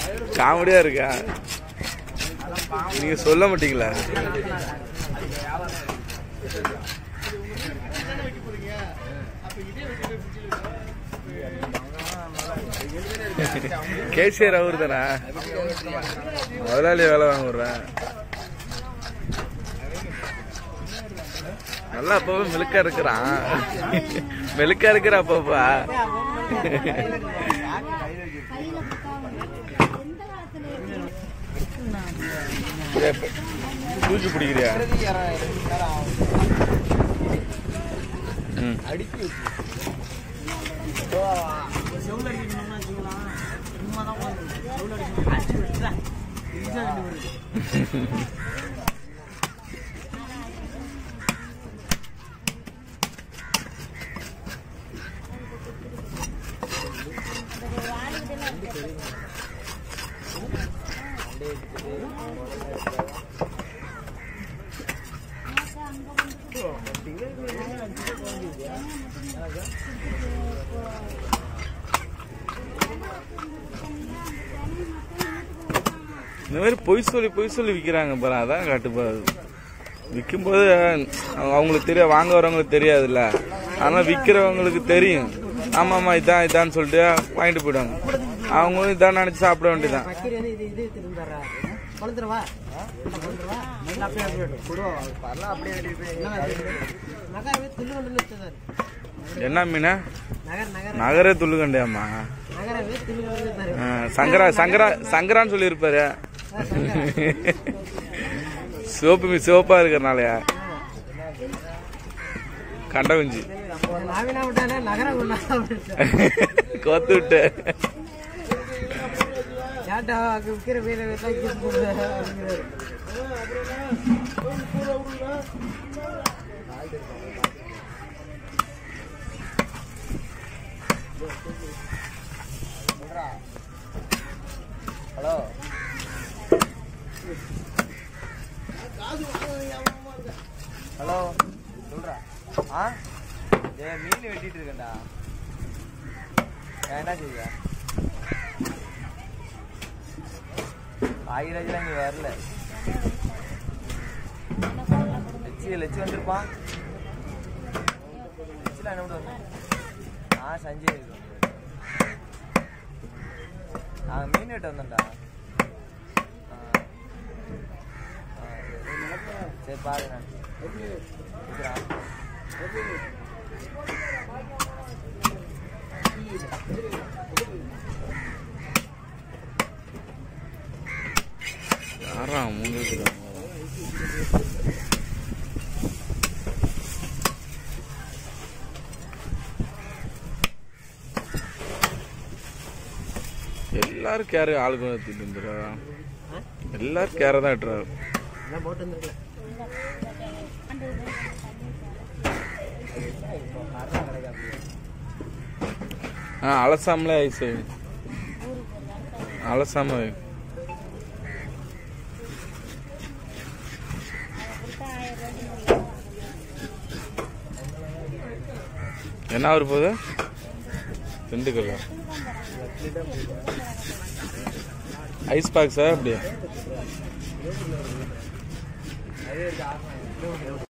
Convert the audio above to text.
காமெடியா இருக்கா நீங்க சொல்ல மாட்டீங்களா கேசியர் அவர் தானா முதலாளி வேலை வாங்க விடுறேன் நல்லா அப்பவே மெழுக்கா இருக்கிறான் மெழுக்கா இருக்கிற அப்பப்பா தூக்கி பிடிக்கிறியா ம் செவுல அடிக்கணும்னு வச்சுக்கலாம் சும்மா தான் செவுல அடிக்கணும் அடிச்சு விட்டுறேன் இதுதான் ரெண்டு வருது இந்த மாதிரி பொய் சொல்லி பொய் சொல்லி விற்கிறாங்க பாரு அதான் காட்டுப்பாரு விற்கும்போது அவங்களுக்கு தெரிய வாங்க வரவங்களுக்கு தெரியாதுல்ல ஆனால் விற்கிறவங்களுக்கு தெரியும் ஆமாம் ஆமாம் இதான் இதான்னு சொல்லிட்டு வாங்கிட்டு போயிடுவாங்க அவங்களும் இதான் நினச்சி சாப்பிட வேண்டியதான் பக்கீர் வந்து இது இது திருந்தாரா கொளுத்துறவா கொளுத்துறவா நல்லா அப்படியே அப்படியே கொடுவா பரலாம் அப்படியே நகரவே துள்ளு கொண்டு வச்சதாரு என்ன மீனா நகர் நகர் நகரே துள்ளுகண்டியாம்மா நகரவே துள்ளு கொண்டு வச்சாரு ஆ, சங்கரா சங்கரா சங்கரான்னு சொல்லியிருப்பாரு சிவப்பு மீ சிவப்பா இருக்கிறனாலயா கண்டவஞ்சி நாவினா விட்டானே நகரம் கொண்டா கோத்து விட்டு ஏன்டா அங்க விற்கிற மீனை வெட்டா கிஸ் போடுற ஹலோ ஹலோ சொல்றா ஆ ஏ மீன் வெட்டிட்டு இருக்கேன்டா ஏன் என்ன செய்ய ஆயிராஜெலாம் இங்கே வரல லட்சி லட்சி வந்திருப்பான் லட்சியில் என்ன வந்து ஆ சஞ்சய் இருக்கு நாங்கள் மீன் வெட்ட வந்தோம்டா ஆ. ஆ, சரி. சரி பாரு நான் இருக்கிறான் யாரா மூணு எல்லாரும் கேர ஆளுக்கு எடுத்துட்டு வந்துடுறா எல்லாரும் கேர தான் எட்டுறாரு எல்லாம் போட்டு வந்துருக்கல ஆ அலசாமலே ஐஸ் அலசாம வை. என்ன அவர் போகுது திண்டுக்கல் ஐஸ் பாக்ஸா அப்படியா